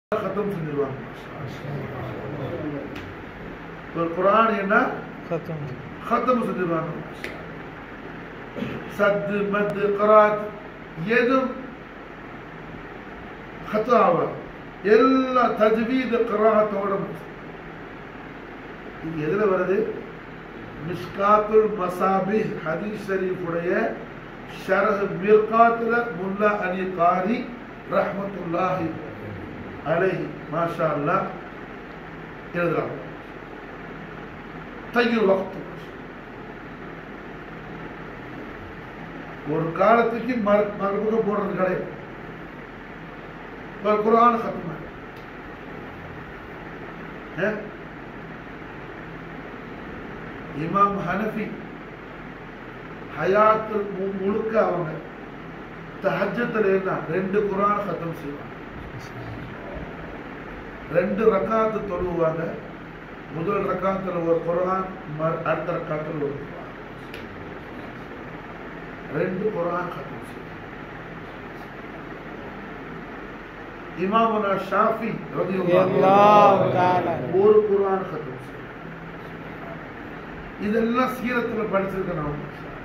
கத்தம் செஞ்சிருவாங்க ஒரு குரான் என்ன खत्म கத்தம் செஞ்சிருவாங்க சத்து மத்து கராத் எதுவும் ஹத்தாவா எல்லா தஜ்வீத் கராத்தோட இது எதுல வருது மிஸ்காத்துல் மசாபி ஹதீஸ் ஷரீஃபுடைய ஷரஹ் மிர்காத்துல முல்லா அலி காரி ரஹ்மத்துல்லாஹி அலைஹி மாஷா அல்லாஹ் எழுதுறாங்க தையல் வக்து ஒரு காலத்துக்கு மறு மறுபக்கம் போடுறது கிடையாது ஒரு குரான் खत्म है இமாம் ஹனஃபி ஹயாத்து மு- முழுக்க அவங்க தஹஜத்துல என்ன ரெண்டு குரான் खत्म செய்வாங்க ரெண்டு ரக்காத்து தொழுவாங்க முதல் ரக்காத்துல ஒரு குரான் மறு- அடுத்த ரக்காத்துல ஒரு குரான் ரெண்டு குரான் खत्म செய்வாங்க இமாமுனா ஷாஃபி ரலியல்லாஹு अल्लाह ताला ஒரு குர்ஆன் खत्म செய்யும் இதெல்லாம் சீரத்துல படிச்சிருக்கேன் நான்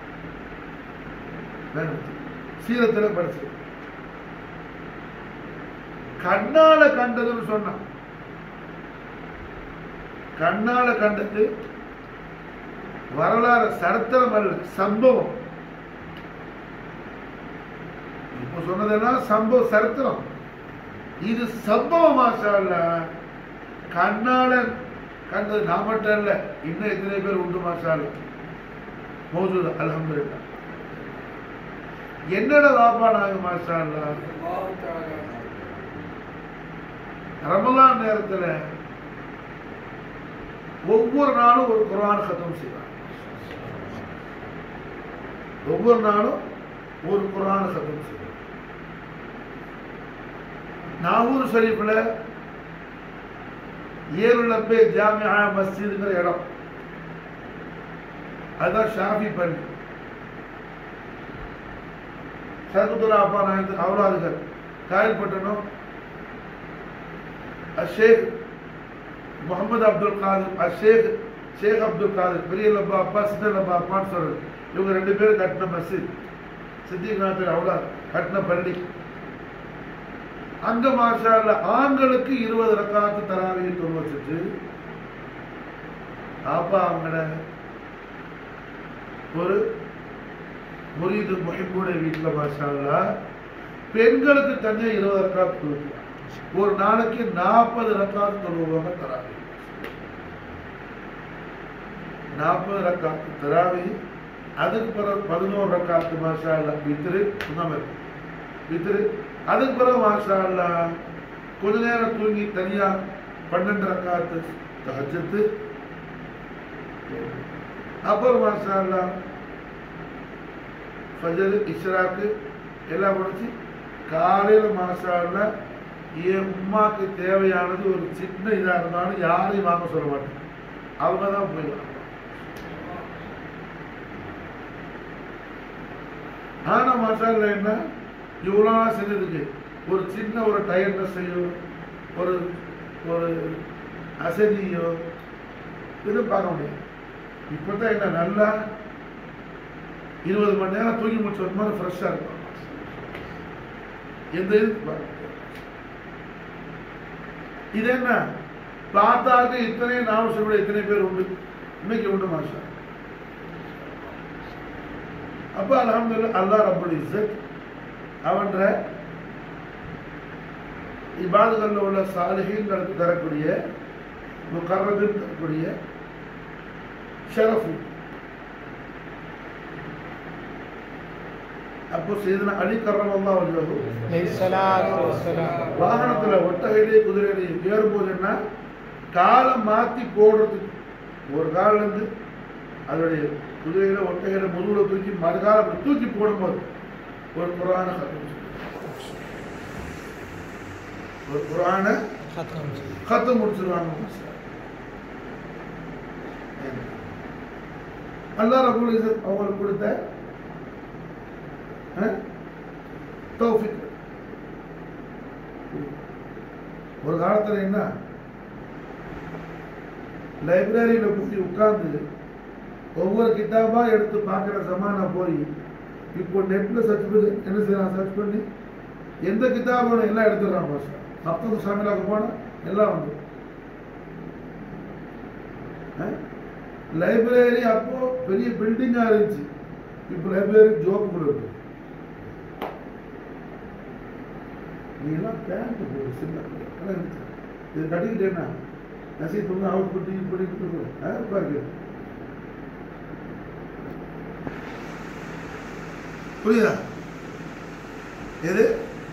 வேணும். சீரத்துல படிச்சிருக்கேன் கண்ணால கண்டதுன்னு சொன்னான் கண்ணால கண்டது வரலாறு சரித்திரம் அல்ல சம்பவம் இப்ப சொன்னதெல்லாம் சம்பவம் சரித்திரம் இது சம்பவம் மாஷா அல்லாஹ். கண்ணால கண்டது நான் மட்டும் இல்ல இன்னும் எத்தனை பேர் உண்டு மாஷா அல்லாஹ். மௌஜூத் அல்ஹம்துலில்லாஹ் என்னோட வாப்பா நாங்க மாஷா அல்லாஹ். ரமலான் நேரத்துல ஒவ்வொரு நாளும் ஒரு குர்ஆன் கத்தம் செய்வாங்க ஒவ்வொரு நாளும் ஒரு குர்ஆன் கத்தம் செய்வாங்க நாகூர் ஷரீஃபில் ஏருளப்பே ஜாமியா மஸ்ஜிதுங்கிற இடம் அதுதான் ஷாஃபி பள்ளி சர்க்குத்துல்லா அப்பா நாயத்து அவுலாதுகள் காயல்பட்டணும் அஷேக் முகமது அப்துல் காதிர் அஷேக் ஷேக் அப்துல் காதிர் பெரிய லப்பா அப்பா சின்ன லப்பா அப்பான்னு சொல்றது இவங்க ரெண்டு பேரும் கட்டின மஸ்ஜித் சித்திகநாதர் அவுலாத் கட்டின பள்ளி அங்க மாஷா அல்லாஹ் ஆண்களுக்கு இருபது ரக்காத்து தராவியை தொழு வச்சுட்டு அப்பா அவங்கள ஒரு முரீது முஹிப்புடைய வீட்டில் மாஷா அல்லாஹ் பெண்களுக்கு தனியாக இருபது ரக்காத்து தொழுவாங்க ஒரு நாளைக்கு நாற்பது ரக்காத்து தொழுவாங்க தராவி நாற்பது ரக்காத்து தராவி அதுக்கு பிறகு பதினோரு ரக்காத்து மாஷா அல்லாஹ் வித்திரு சுண்ணாம இருக்கு வித்திரு அதுக்கு பிறகு மாஷா அல்லாஹ் கொஞ்ச நேரம் தூங்கி தனியா பன்னெண்டு ரக்காத்து தஹஜத்து அப்புறம் மாஷா அல்லாஹ் ஃபஜர் இஷ்ராக்கு எல்லாம் முடிச்சு காலையில் மாஷா அல்லாஹ் என் உமாக்கு தேவையானது ஒரு சின்ன இதாக இருந்தாலும் யாரையும் வாங்க சொல்ல மாட்டேன் அவங்க தான் போய் வாங்குவாங்க. ஆனா மசாலா என்ன இவ்வளோ நாள் செஞ்சதுக்கு ஒரு சின்ன ஒரு டயர்னஸையோ ஒரு ஒரு அசதியோ எதுவும் பார்க்க முடியாது இப்போதான் என்ன நல்லா இருபது மணி நேரம் தூங்கி முடிச்ச ஒரு மாதிரி ஃப்ரெஷ்ஷாக இருக்கும் எந்த இது பார்க்க முடியாது. இது என்ன பார்த்தாக்க இத்தனை நாம சொல்ல இத்தனை பேர் உண்டு இன்னைக்கு உண்டு மாஷா அப்ப அல்ஹம்துலில்லாஹ் அல்லாஹ் ரப்பல் இஸ்ஸத் அவன்ற இபாதுகளில் உள்ள சாலிஹீன்களுக்கு தரக்கூடிய முகர்ரபின் தரக்கூடிய ஷரஃபு அப்போ செய்தன அலி கர்ரமல்லா வஜஹு सलात वसलाम வாகனத்துல ஒட்டகையிலே குதிரையிலையும் ஏறும்போது என்ன காலை மாத்தி போடுறதுக்கு ஒரு கால்ல இருந்து அதனுடைய குதிரையில ஒட்டகையில முதுகுல தூக்கி மறுகால அப்படி தூக்கி போடும்போது ஒரு குரான ஒரு குரான खत्म கத்து முடிச்சிருவாங்க அல்லாஹ் ரபுல் இஸ்ஸத் அவங்களுக்கு கொடுத்த அஹ், தௌஃபீக் ஒரு காலத்துல என்ன லைப்ரரியில போய் உட்கார்ந்து ஒவ்வொரு கிட்டாபா எடுத்து பார்க்குற சமானா போய் இப்போ நெட்ல சர்ச் பண்ணி என்ன செய்யலாம் சர்ச் பண்ணி எந்த கிதாப் வேணும் எல்லாம் எடுத்துடுறான் மாஸ்டர் மக்தபு ஷாமிலாக்கு போனா எல்லாம் வந்து லைப்ரரி அப்போ பெரிய பில்டிங்கா இருந்துச்சு இப்போ லைப்ரரி ஜோக்குள்ள இருக்கு நீ எல்லாம் பேண்ட் போடு சின்ன பிள்ளை. அதான் இருந்துச்சு. இது கட்டிக்கிட்டேன்னா நசி பொண்ணு அவுட் புட்டி இப்படி பாருக்கு புரியுதா எது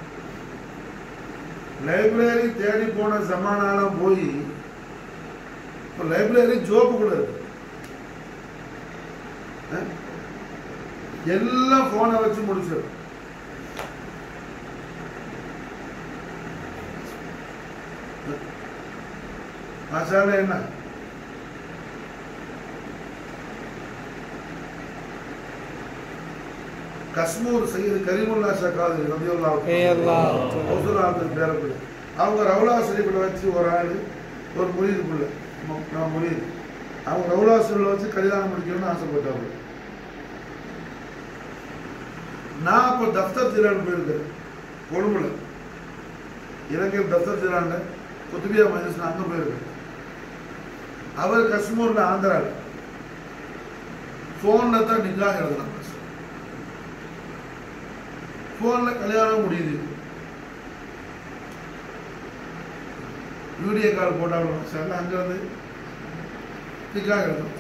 லைப்ரரி தேடி போன ஜமானால போய் இப்போ லைப்ரரி ஜோப்புக்குள்ள இருக்கு அஹ்? எல்லாம் போனை வச்சு முடிச்சிடும் மசாலா என்ன கஸ்மூர் சையது கரீமுல்லா ஷக்காது ரதியுல்லா ரலியல்லாஹு ஹவுசுலாத்துக்கு பேரப்படி அவங்க ரவுலா ஷரீஃபில் வச்சு ஒரு ஆள் ஒரு முரீதுக்குள்ள நான் முரீது அவங்க ரவுலா ஷரீஃபில் வச்சு கல்யாணம் முடிக்கணும்னு ஆசைப்பட்டாங்க நான் அப்போ தஃப்தர் ஜிலான் போயிருக்கேன் கொழும்புல இலங்கை தஃப்தர் ஜிலான்ல குத்துபியா மஜிஸ்ல அங்கே போயிருக்கேன் அவர் கஷ்மூர்ல ஆந்திரால ஃபோனில் தான் நிக்காக எழுதலாம் ஃபோனில் கல்யாணம் முடியுது வீடியோ கால் போட்டாலும் சார் அங்கேருந்து நிக்காக எழுதணும்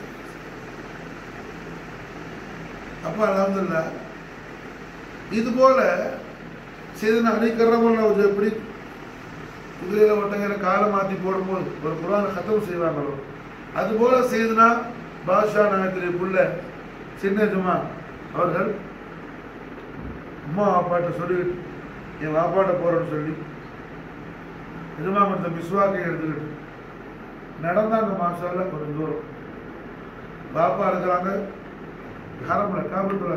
அப்போ அலமதுல்லா இது போல செய்தன அணிக்கரமுள்ள ஒரு எப்படி குதிரையில ஒட்டகையில காலை மாற்றி போடும்போது ஒரு குரான கத்தம் செய்வாங்களோ அது போல செய்தனா பாஷா நாயத்திரி புள்ள சின்ன ஜுமா அவர்கள் அம்மா அப்பாட்ட சொல்லிக்கிட்டு என் வாப்பாட்ட போறேன்னு சொல்லி எஜமா மத்த மிஸ்வாக்கை எடுத்துக்கிட்டு நடந்தாங்க மாசால கொஞ்சம் தூரம் பாப்பா இருக்கிறாங்க ஹரம்ல காபத்துல்லா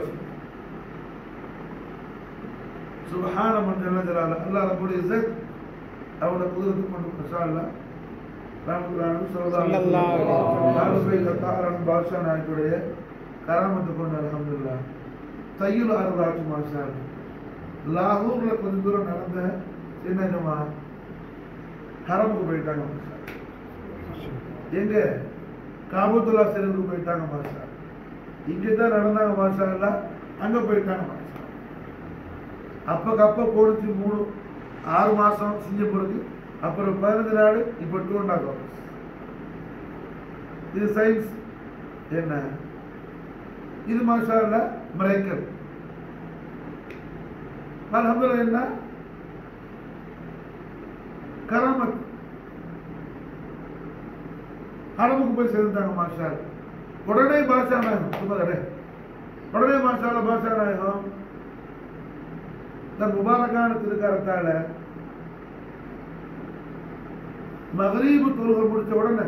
சுபஹான மன் ஜல்ல ஜலால அல்லாஹ் ரப்பல் இஸ்ஸத் அவரோட குதிரத்து கொண்டு மசாலா ராமகுரானு ஸல்லல்லாஹு அலைஹி வஸல்லம். நாலுபை கத்தாரன் பாஷா நாயக்குடைய கராமத்து கொண்டு அல்ஹம்துலில்லாஹ் தையுல் அருளாச்சு மாஷா லாகூர்ல கொஞ்ச தூரம் நடந்த சின்ன ஜமா ஹரமுக்கு போயிட்டாங்க மாஷா எங்க காபத்துல்லா சிறருக்கு போயிட்டாங்க மாஷா இங்கே தான் நடந்தாங்க மாஷா அல்லா அங்க போயிட்டாங்க மாஷா அப்பக்கப்ப போடுச்சு மூணு ஆறு மாசம் சிங்கப்பூருக்கு அப்புறம் பதினஞ்சு நாள் இப்போ டூ அண்ட் ஹாஃப் ஹவர்ஸ் இது சயின்ஸ் என்ன இது மாஷா அல்ல மிரைக்கல் அல்ஹம்துலில்லாஹ் என்ன கராமத் ஹரமுக்கு போய் சேர்ந்துட்டாங்க மாஷா அல்லாஹ். உடனே பாஷா நாயகம் சும்மா கிடையாது உடனே மாஷா அல்லாஹ் பாஷா நாயகம் தன் முபாரக்கான திருக்காரத்தால மகரீபு தொழுகை முடிச்ச உடனே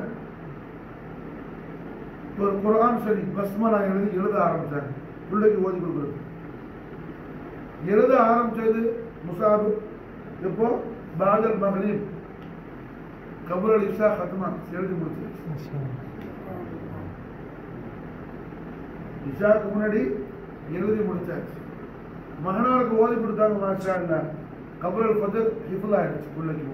ஒரு குரான் சரி பஸ்மலா எழுதி எழுத ஆரம்பிச்சாங்க பிள்ளைக்கு ஓதி கொடுக்குறது எழுத ஆரம்பிச்சது முசாபு இப்போ பாதல் மகரீப் கபுல் இஷா ஹத்மா எழுதி முடிச்சு இஷாக்கு முன்னாடி எழுதி முடிச்சாச்சு மகனாருக்கு ஓதி கொடுத்தாங்க மாஷா அல்லா கபுல் ஃபஜர் ஹிஃபுல் ஆயிடுச்சு பிள்ளைக்கு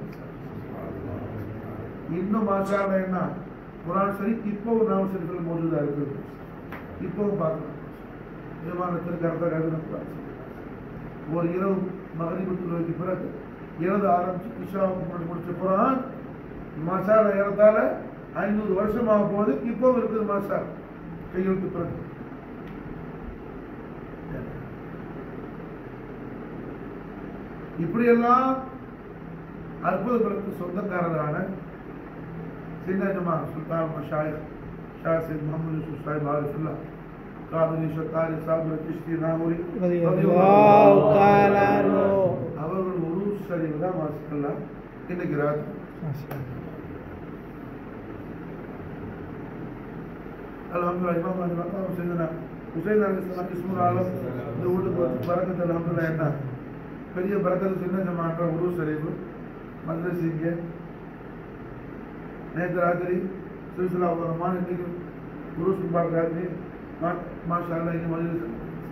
இன்னும் மாஷா அல்லா என்ன குரான் சரி இப்போவும் நாம சரிகள் மோஜூதா இருக்குது இப்போவும் பார்க்கலாம் விமானத்திற்கு அர்த்த கருதின குரான் சரி. ஒரு இரவு மகரிபு தொழுகைக்கு பிறகு எழுத ஆரம்பிச்சு இஷாவுக்கு முன்னாடி முடிச்ச குரான் மசாலா ஏறத்தால ஐநூறு வருஷம் ஆக போகுது இப்போவும் இருக்குது மாசா கையெழுத்து பிறகு இப்படியெல்லாம் அற்புதங்களுக்கு சொந்தக்காரரான سيدنا يا جماعة سلطان المشايخ شاه سيد محمد يوسف صاحب عارف الله قادري شقاري صابر كشتي ناوري رضي الله تعالى عنه அவர்கள் ஒரு சரிவு தான் மாசிக்கலாம் இன்னைக்கு ராத்திரி ما شاء الله அல்ஹம்துலில்லாஹ் இமாம் அலி மக்காம் செய்தனா ஹுசைன் அலி இஸ்லாம் இஸ்முல் ஆலம் இந்த வீட்டுக்கு வந்து பறக்கத்து அல்ஹம்துலில்லாஹ் என்ன பெரிய பறக்கத்து சின்ன ஜமான்ற உரு சரிவு மദ്രஸ் இங்கே நேற்று ராத்திரி சிறுசிலா போகிறோமா இன்னைக்கு குருஸ் பார்க்க ராத்திரி மா மாஷா அல்லா இங்கே மதுரை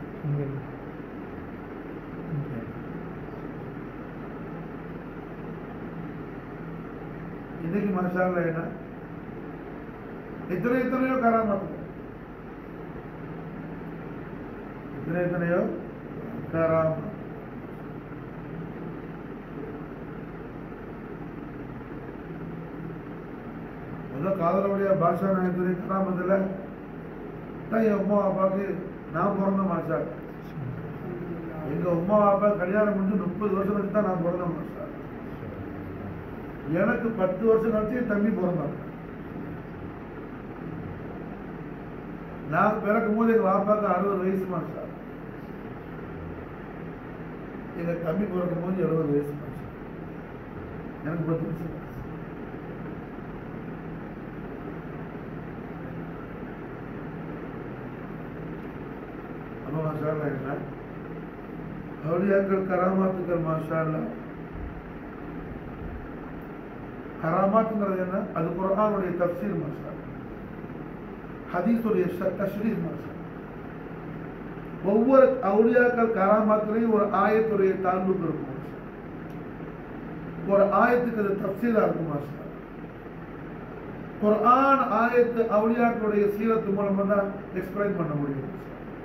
இன்னைக்கு மாஷா அல்லா என்ன எத்தனை எத்தனையோ கராமத்து எத்தனை எத்தனையோ கராமத்து முதல்ல காதலவுடைய பாஷா நாயத்துடைய கராமத்தில் தான் என் அம்மா அப்பாவுக்கு நான் பிறந்த மாஷா எங்க அம்மா அப்பா கல்யாணம் முடிஞ்சு முப்பது வருஷம் கழிச்சு தான் நான் பிறந்த மாஷா எனக்கு பத்து வருஷம் கழிச்சு என் தம்பி பிறந்தான் நான் பிறக்கும் போது எங்க பாப்பாவுக்கு அறுபது வயசு மாஷா எங்க தம்பி பிறக்கும் போது எழுபது வயசு மாஷா எனக்கு பத்து வருஷம் ஆச்சு. அப்ப மாஷா அல்லாஹ் என்ன அவுலியாக்கள் கராமாத்துக்கள் மாஷா அல்லாஹ் கராமாத்துங்கிறது என்ன அது குர்ஆனுடைய தஃசீர் மாஷா அல்லாஹ். ஹதீஸுடைய ஷ- தஷ்ரீர் மாஷா அல்லாஹ். ஒவ்வொரு அவுலியாக்கள் கராமாத்துலையும் ஒரு ஆயத்துடைய தாழ்வுக்கு இருக்கும் மாஷா அல்லாஹ். ஒரு ஆயத்துக்கு அது தஃசீரா இருக்கும் மாஷா அல்லாஹ். குர்ஆன் ஆயத்து அவுலியாக்களுடைய சீரத்து மூலமா தான் எக்ஸ்பிளைன் பண்ண முடியும் மாஷா அல்லாஹ்.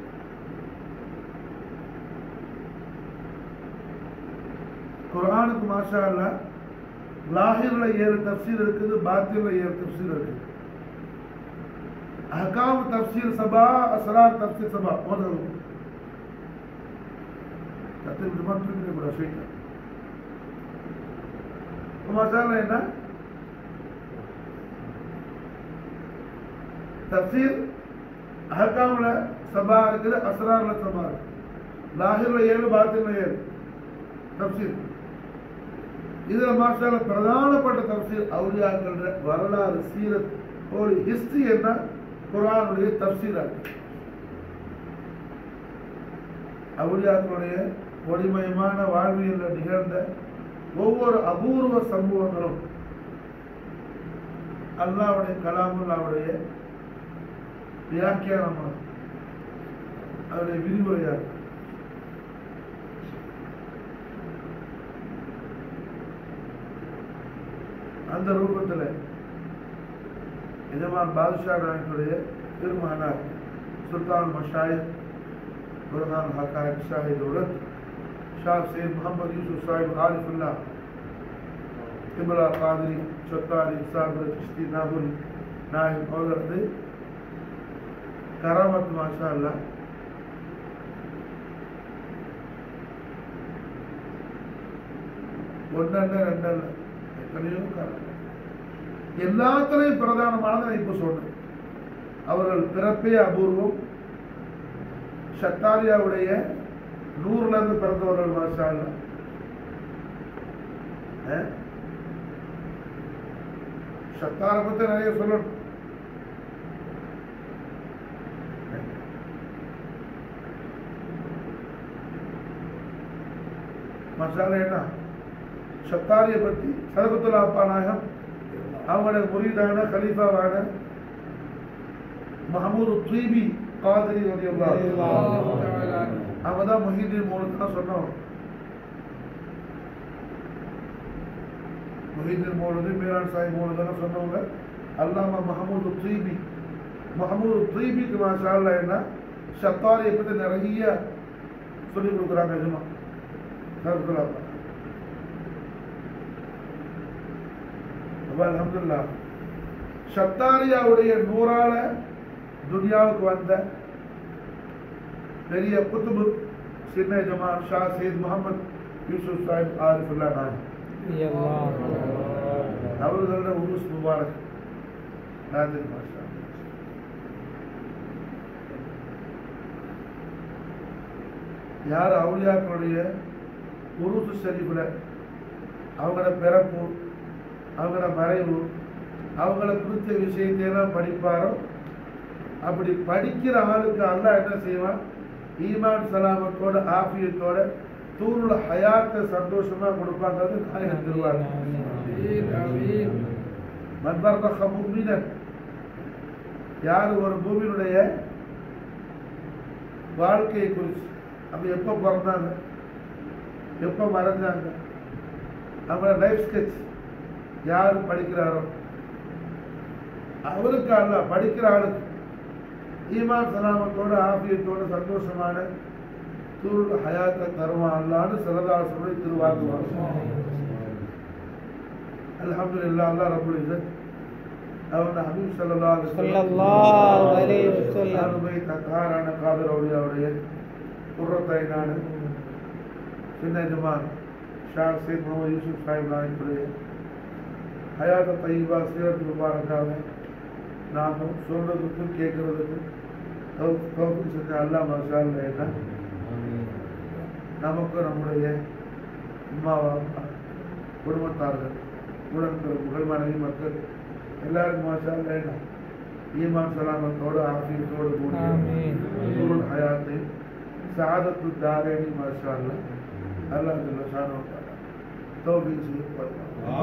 குர்ஆனுக்கு மாஷா அல்லா லாஹிர்ல ஏழு தப்சீர் இருக்குது பாத்திர்ல ஏழு தப்சீர் இருக்குது அஹகாம் தப்சீர் சபா அஸ்ரார் தப்சீர் சபா முதல் கத்து விடுமா திருப்பி கூட ஸ்வீட் மாஷா அல்லா என்ன தப்சீர் அஹகாம்ல சபா இருக்குது அஸ்ரார்ல சபா இருக்கு லாஹிர்ல ஏழு பாத்திர்ல ஏழு தப்சீர் இதுல மாஷால பிரதானப்பட்ட தப்சீர் அவுலியாக்கள் வரலாறு சீரத் ஒரு ஹிஸ்டரி என்ன குரானுடைய தப்சீரா அவுலியாக்களுடைய ஒளிமயமான வாழ்வியலில் நிகழ்ந்த ஒவ்வொரு அபூர்வ சம்பவங்களும் அல்லாவுடைய கலாமுல்லாவுடைய வியாக்கியானமாக அவருடைய விரிவுரையாக அந்த ரூபத்தில் எஜமான் பாதுஷா நாயக்குடைய திருமகனார் சுல்தான் மஷாயித் புரதான் ஹக்காயத் ஷாஹித் உலத் ஷா சையத் முகமது யூசுப் சாஹிப் ஆரிஃபுல்லா கிபலா காதிரி சொத்தாரி சாகர் சிஸ்தி நாகுல் நாயக் அவர்களது கராமத் மாஷா அல்லா ஒன்னல்ல ரெண்டல்ல எத்தனையோ காரணம் எல்லாத்துலையும் பிரதானமானதை நான் இப்ப சொன்னேன் அவர்கள் பிறப்பே அபூர்வம் ஷத்தாரியாவுடைய நூறுல இருந்து பிறந்தவர்கள் மாஷா அல்லா. அஹ்? ஷத்தாரை பத்தி நிறைய சொல்லணும் மசாலா என்ன ஷத்தாரியை பத்தி சதகத்துல்லா அப்பா நாயகம் அவங்களோட முரீதான கலீஃபாவான மஹமூது த்ரீபி காதிரி ரலியல்லாஹு அவங்க தான் மொஹீதீன் மூலத்தை தான் சொன்னவங்க மொஹீதீன் மௌலது மீரான் சாஹிப் மௌலதுன்னு சொன்னவங்க அல்லாமா மஹமூது த்ரீபி மஹமூது த்ரீபிக்கு மாஷா அல்லாஹ் என்ன ஷத்தாரியை பற்றி நிறைய சொல்லி கொடுக்குறாங்க எஜமா சதகத்துல்லா அப்பா அப்ப அல்ஹம்துலில்லா ஷத்தாரியாவுடைய நூறால துனியாவுக்கு வந்த பெரிய குத்துபு சின்ன ஜமான் ஷா சையத் முகமது யூசுப் சாஹிப் ஆரிஃபுல்லா நான் அவர்களோட உருஸ் முபாரக் நாதில் மாஷா யார் அவுலியாக்களுடைய உருசு ஷரீஃபில் அவங்களோட பிறப்பு அவங்களோட மறைவு அவங்கள குறித்த விஷயத்தையெல்லாம் படிப்பாரோ அப்படி படிக்கிற ஆளுக்கு அல்லாஹ் என்ன செய்வான் ஈமான் சலாமத்தோட ஆஃபியத்தோட தூருல ஹயாத்தை சந்தோஷமா கொடுப்பாங்கிறது நாயகன் திருவாரூர் மன்பர்ரக முக்மினன் யார் ஒரு பூமியினுடைய வாழ்க்கையை குறித்து அவங்க எப்போ பிறந்தாங்க எப்போ மறைஞ்சாங்க அவங்களோட லைஃப் ஸ்கெட்ச் யார் படிக்கிறாரோ அவருக்கு அல்ல படிக்கிற ஆளுக்கு ஈமான் சலாமத்தோட ஆபியத்தோட சந்தோஷமான தூள் ஹயாத்தை தருவான் அல்லான்னு சிலதாசனுடைய திருவாக்குவாங்க அல்ஹம்துலில்லாஹ் அல்லாஹ் ரப்பல் இஸ்ஸத் அவன ஹபீப் ஸல்லல்லாஹு அலைஹி ஸல்லல்லாஹு அலைஹி வஸல்லம். அருமை தக்காரான காதர் அவுலியாவுடைய குர்ரத்தைனான சின்ன ஜமான் ஷா சைத் முகமது யூசுப் சாஹிப் நாயக்குடைய ஹயாத தையீபா சீரத் முபாரக்காக நாம சொல்றதுக்கும் கேட்கறதுக்கும் கௌஃபுக்கு செஞ்ச அல்லாஹ் மஷா அல்லாஹ் என்ன நமக்கு நம்முடைய அம்மாவா அப்பா, குடும்பத்தார்கள் உடன்பிறப்புகள் மனைவி மக்கள் எல்லாருக்கும் மாஷா அல்லாஹ் என்ன ஈமான் சலாமத்தோடு ஆஃபியத்தோடு கூடிய ஆமீன். நூறுல் ஹயாத்தை சாதத்து தாரேனி மாஷா அல்லாஹ் அல்லாஹ் ஜல்ல ஷானஹு வ தஆலா தௌஃபீக் செய்து